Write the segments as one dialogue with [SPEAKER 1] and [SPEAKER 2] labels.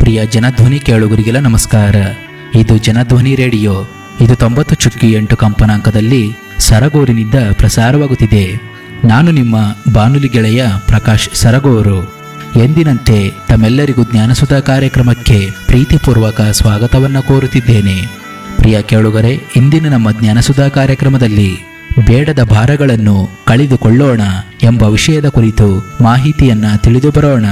[SPEAKER 1] ಪ್ರಿಯ ಜನಧ್ವನಿ ಕೇಳುಗರಿಗೆಲ್ಲ ನಮಸ್ಕಾರ ಇದು ಜನಧ್ವನಿ ರೇಡಿಯೋ ಇದು ತೊಂಬತ್ತು ಚುಕ್ಕಿ ಎಂಟು ಕಂಪನಾಂಕದಲ್ಲಿ ಸರಗೂರಿನಿಂದ ಪ್ರಸಾರವಾಗುತ್ತಿದೆ ನಾನು ನಿಮ್ಮ ಬಾನುಲಿ ಗೆಳೆಯ ಪ್ರಕಾಶ್ ಸರಗೂರು ಎಂದಿನಂತೆ ತಮ್ಮೆಲ್ಲರಿಗೂ ಜ್ಞಾನಸುಧಾ ಕಾರ್ಯಕ್ರಮಕ್ಕೆ ಪ್ರೀತಿಪೂರ್ವಕ ಸ್ವಾಗತವನ್ನು ಕೋರುತ್ತಿದ್ದೇನೆ ಪ್ರಿಯ ಕೇಳುಗರೆ ಇಂದಿನ ನಮ್ಮ ಜ್ಞಾನಸುಧಾ ಕಾರ್ಯಕ್ರಮದಲ್ಲಿ ಬೇಡದ ಭಾರಗಳನ್ನು ಕಳೆದುಕೊಳ್ಳೋಣ ಎಂಬ ವಿಷಯದ ಕುರಿತು ಮಾಹಿತಿಯನ್ನ ತಿಳಿದು ಬರೋಣ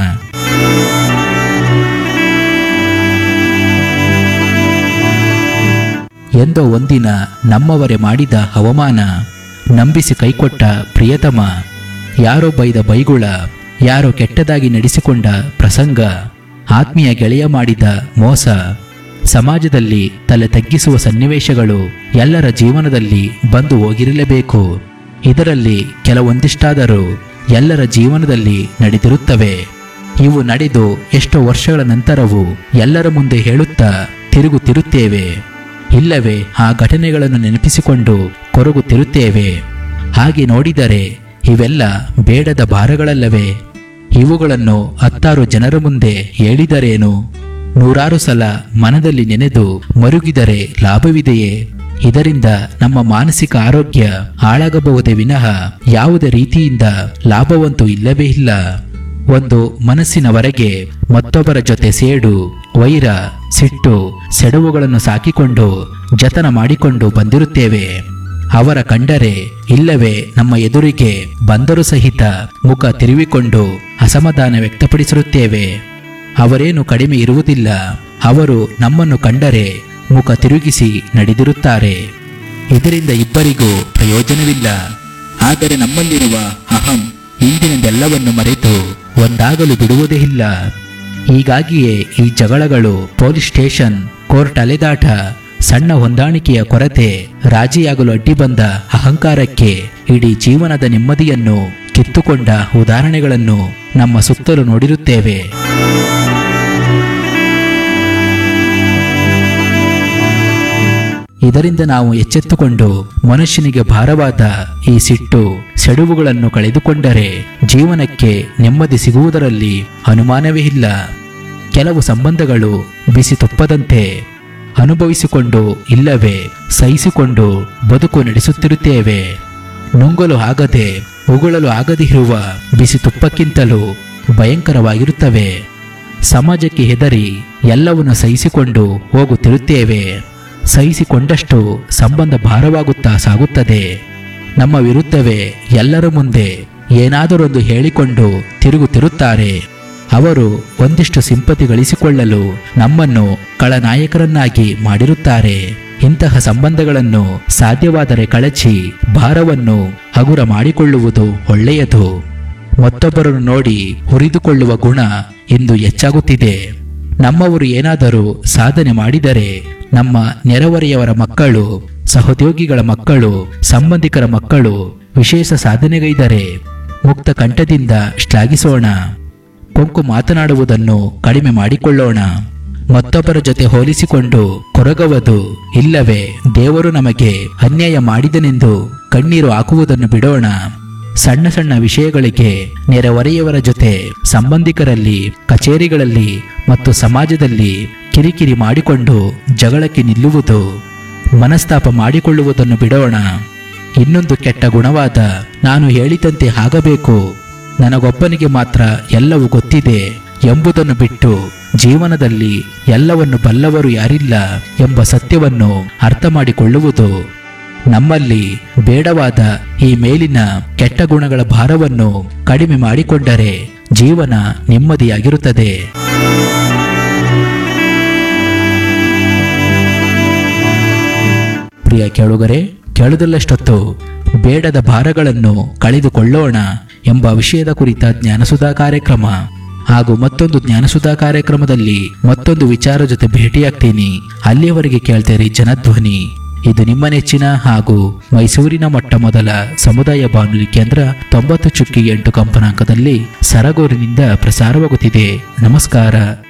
[SPEAKER 1] ಎಂದೋ ಒಂದಿನ ನಮ್ಮವರೇ ಮಾಡಿದ ಅವಮಾನ ನಂಬಿಸಿ ಕೈಕೊಟ್ಟ ಪ್ರಿಯತಮ ಯಾರೋ ಬೈದ ಬೈಗುಳ ಯಾರೋ ಕೆಟ್ಟದಾಗಿ ನಡೆಸಿಕೊಂಡ ಪ್ರಸಂಗ ಆತ್ಮೀಯ ಗೆಳೆಯ ಮಾಡಿದ ಮೋಸ ಸಮಾಜದಲ್ಲಿ ತಲೆ ತಗ್ಗಿಸುವ ಸನ್ನಿವೇಶಗಳು ಎಲ್ಲರ ಜೀವನದಲ್ಲಿ ಬಂದು ಹೋಗಿರಲೇಬೇಕು ಇದರಲ್ಲಿ ಕೆಲವೊಂದಿಷ್ಟಾದರೂ ಎಲ್ಲರ ಜೀವನದಲ್ಲಿ ನಡೆದಿರುತ್ತವೆ ಇವು ನಡೆದು ಎಷ್ಟೋ ವರ್ಷಗಳ ನಂತರವೂ ಎಲ್ಲರ ಮುಂದೆ ಹೇಳುತ್ತಾ ತಿರುಗುತ್ತಿರುತ್ತೇವೆ ಇಲ್ಲವೇ ಆ ಘಟನೆಗಳನ್ನು ನೆನಪಿಸಿಕೊಂಡು ಕೊರಗುತ್ತಿರುತ್ತೇವೆ ಹಾಗೆ ನೋಡಿದರೆ ಇವೆಲ್ಲ ಬೇಡದ ಭಾರಗಳಲ್ಲವೇ ಇವುಗಳನ್ನು ಹತ್ತಾರು ಜನರ ಮುಂದೆ ಹೇಳಿದರೇನು ನೂರಾರು ಸಲ ಮನದಲ್ಲಿ ನೆನೆದು ಮರುಗಿದರೆ ಲಾಭವಿದೆಯೇ ಇದರಿಂದ ನಮ್ಮ ಮಾನಸಿಕ ಆರೋಗ್ಯ ಹಾಳಾಗಬಹುದೇ ವಿನಃ ಯಾವುದೇ ರೀತಿಯಿಂದ ಲಾಭವಂತೂ ಇಲ್ಲವೇ ಇಲ್ಲ ಒಂದು ಮನಸ್ಸಿನವರೆಗೆ ಮತ್ತೊಬ್ಬರ ಜೊತೆ ಸೇಡು ವೈರ ಸಿಟ್ಟು ಸೆಡವುಗಳನ್ನು ಸಾಕಿಕೊಂಡು ಜತನ ಮಾಡಿಕೊಂಡು ಬಂದಿರುತ್ತೇವೆ ಅವರ ಕಂಡರೆ ಇಲ್ಲವೇ ನಮ್ಮ ಎದುರಿಗೆ ಬಂದರೂ ಸಹಿತ ಮುಖ ತಿರುವಿಕೊಂಡು ಅಸಮಾಧಾನ ವ್ಯಕ್ತಪಡಿಸಿರುತ್ತೇವೆ ಅವರೇನು ಕಡಿಮೆ ಇರುವುದಿಲ್ಲ ಅವರು ನಮ್ಮನ್ನು ಕಂಡರೆ ಮುಖ ತಿರುಗಿಸಿ ನಡೆದಿರುತ್ತಾರೆ ಇದರಿಂದ ಇಬ್ಬರಿಗೂ ಪ್ರಯೋಜನವಿಲ್ಲ ಆದರೆ ನಮ್ಮಲ್ಲಿರುವ ಅಹಂ ಇಂದಿನದೆಲ್ಲವನ್ನು ಮರೆತು ಒಂದಾಗಲು ಬಿಡುವುದೇ ಇಲ್ಲ ಹೀಗಾಗಿಯೇ ಈ ಜಗಳಗಳು ಪೊಲೀಸ್ ಸ್ಟೇಷನ್ ಕೋರ್ಟ್ ಅಲೆದಾಟ ಸಣ್ಣ ಹೊಂದಾಣಿಕೆಯ ಕೊರತೆ ರಾಜಿಯಾಗಲು ಅಡ್ಡಿ ಬಂದ ಅಹಂಕಾರಕ್ಕೆ ಇಡೀ ಜೀವನದ ನೆಮ್ಮದಿಯನ್ನು ಕಿತ್ತುಕೊಂಡ ಉದಾಹರಣೆಗಳನ್ನು ನಮ್ಮ ಸುತ್ತಲೂ ನೋಡಿರುತ್ತೇವೆ ಇದರಿಂದ ನಾವು ಎಚ್ಚೆತ್ತುಕೊಂಡು ಮನುಷ್ಯನಿಗೆ ಭಾರವಾದ ಈ ಸಿಟ್ಟು ಸೆಡುವುಗಳನ್ನು ಕಳೆದುಕೊಂಡರೆ ಜೀವನಕ್ಕೆ ನೆಮ್ಮದಿ ಸಿಗುವುದರಲ್ಲಿ ಅನುಮಾನವೇ ಇಲ್ಲ ಕೆಲವು ಸಂಬಂಧಗಳು ಬಿಸಿ ತುಪ್ಪದಂತೆ ಅನುಭವಿಸಿಕೊಂಡು ಇಲ್ಲವೇ ಸಹಿಸಿಕೊಂಡು ಬದುಕು ನಡೆಸುತ್ತಿರುತ್ತೇವೆ ನುಂಗಲು ಆಗದೆ ಉಗುಳಲು ಆಗದಿರುವ ಬಿಸಿ ತುಪ್ಪಕ್ಕಿಂತಲೂ ಭಯಂಕರವಾಗಿರುತ್ತವೆ ಸಮಾಜಕ್ಕೆ ಹೆದರಿ ಎಲ್ಲವನ್ನು ಸಹಿಸಿಕೊಂಡು ಹೋಗುತ್ತಿರುತ್ತೇವೆ ಸಹಿಸಿಕೊಂಡಷ್ಟು ಸಂಬಂಧ ಭಾರವಾಗುತ್ತಾ ಸಾಗುತ್ತದೆ ನಮ್ಮ ವಿರುದ್ಧವೇ ಎಲ್ಲರ ಮುಂದೆ ಏನಾದರೊಂದು ಹೇಳಿಕೊಂಡು ತಿರುಗುತ್ತಿರುತ್ತಾರೆ ಅವರು ಒಂದಿಷ್ಟು ಸಿಂಪತಿ ಗಳಿಸಿಕೊಳ್ಳಲು ನಮ್ಮನ್ನು ಕಳನಾಯಕರನ್ನಾಗಿ ಮಾಡಿರುತ್ತಾರೆ ಇಂತಹ ಸಂಬಂಧಗಳನ್ನು ಸಾಧ್ಯವಾದರೆ ಕಳಚಿ ಭಾರವನ್ನು ಹಗುರ ಮಾಡಿಕೊಳ್ಳುವುದು ಒಳ್ಳೆಯದು ಮತ್ತೊಬ್ಬರನ್ನು ನೋಡಿ ಹುರಿದುಕೊಳ್ಳುವ ಗುಣ ಇಂದು ಹೆಚ್ಚಾಗುತ್ತಿದೆ ನಮ್ಮವರು ಏನಾದರೂ ಸಾಧನೆ ಮಾಡಿದರೆ ನಮ್ಮ ನೆರೆಹೊರೆಯವರ ಮಕ್ಕಳು ಸಹೋದ್ಯೋಗಿಗಳ ಮಕ್ಕಳು ಸಂಬಂಧಿಕರ ಮಕ್ಕಳು ವಿಶೇಷ ಸಾಧನೆಗೈದರೆ ಮುಕ್ತ ಕಂಠದಿಂದ ಶ್ಲಾಘಿಸೋಣ ಕೊಂಕು ಮಾತನಾಡುವುದನ್ನು ಕಡಿಮೆ ಮಾಡಿಕೊಳ್ಳೋಣ ಮತ್ತೊಬ್ಬರ ಜೊತೆ ಹೋಲಿಸಿಕೊಂಡು ಕೊರಗವುದು ಇಲ್ಲವೇ ದೇವರು ನಮಗೆ ಅನ್ಯಾಯ ಮಾಡಿದನೆಂದು ಕಣ್ಣೀರು ಹಾಕುವುದನ್ನು ಬಿಡೋಣ ಸಣ್ಣ ಸಣ್ಣ ವಿಷಯಗಳಿಗೆ ನೆರೆಹೊರೆಯವರ ಜೊತೆ ಸಂಬಂಧಿಕರಲ್ಲಿ ಕಚೇರಿಗಳಲ್ಲಿ ಮತ್ತು ಸಮಾಜದಲ್ಲಿ ಕಿರಿಕಿರಿ ಮಾಡಿಕೊಂಡು ಜಗಳಕ್ಕೆ ನಿಲ್ಲುವುದು ಮನಸ್ತಾಪ ಮಾಡಿಕೊಳ್ಳುವುದನ್ನು ಬಿಡೋಣ ಇನ್ನೊಂದು ಕೆಟ್ಟ ಗುಣವಾದ ನಾನು ಹೇಳಿದಂತೆ ಆಗಬೇಕು ನನಗೊಬ್ಬನಿಗೆ ಮಾತ್ರ ಎಲ್ಲವೂ ಗೊತ್ತಿದೆ ಎಂಬುದನ್ನು ಬಿಟ್ಟು ಜೀವನದಲ್ಲಿ ಎಲ್ಲವನ್ನು ಬಲ್ಲವರು ಯಾರಿಲ್ಲ ಎಂಬ ಸತ್ಯವನ್ನು ಅರ್ಥ ಮಾಡಿಕೊಳ್ಳುವುದು ನಮ್ಮಲ್ಲಿ ಬೇಡವಾದ ಈ ಮೇಲಿನ ಕೆಟ್ಟ ಗುಣಗಳ ಭಾರವನ್ನು ಕಡಿಮೆ ಮಾಡಿಕೊಂಡರೆ ಜೀವನ ನೆಮ್ಮದಿಯಾಗಿರುತ್ತದೆ ಪ್ರಿಯ ಕೇಳುಗರೆ ಕೇಳುವುದಲ್ಲಷ್ಟೊತ್ತು ಬೇಡದ ಭಾರಗಳನ್ನು ಕಳೆದುಕೊಳ್ಳೋಣ ಎಂಬ ವಿಷಯದ ಕುರಿತ ಜ್ಞಾನಸುಧಾ ಕಾರ್ಯಕ್ರಮ ಹಾಗೂ ಮತ್ತೊಂದು ಜ್ಞಾನಸುಧಾ ಕಾರ್ಯಕ್ರಮದಲ್ಲಿ ಮತ್ತೊಂದು ವಿಚಾರ ಜೊತೆ ಭೇಟಿಯಾಗ್ತೀನಿ ಅಲ್ಲಿಯವರೆಗೆ ಕೇಳ್ತೇರಿ ಜನಧ್ವನಿ ಇದು ನಿಮ್ಮ ನೆಚ್ಚಿನ ಹಾಗೂ ಮೈಸೂರಿನ ಮೊಟ್ಟ ಮೊದಲ ಸಮುದಾಯ ಬಾನುಲಿ ಕೇಂದ್ರ ತೊಂಬತ್ತು ಚುಕ್ಕಿ ಎಂಟು ಕಂಪನಾಂಕದಲ್ಲಿ ಸರಗೂರಿನಿಂದ ಪ್ರಸಾರವಾಗುತ್ತಿದೆ ನಮಸ್ಕಾರ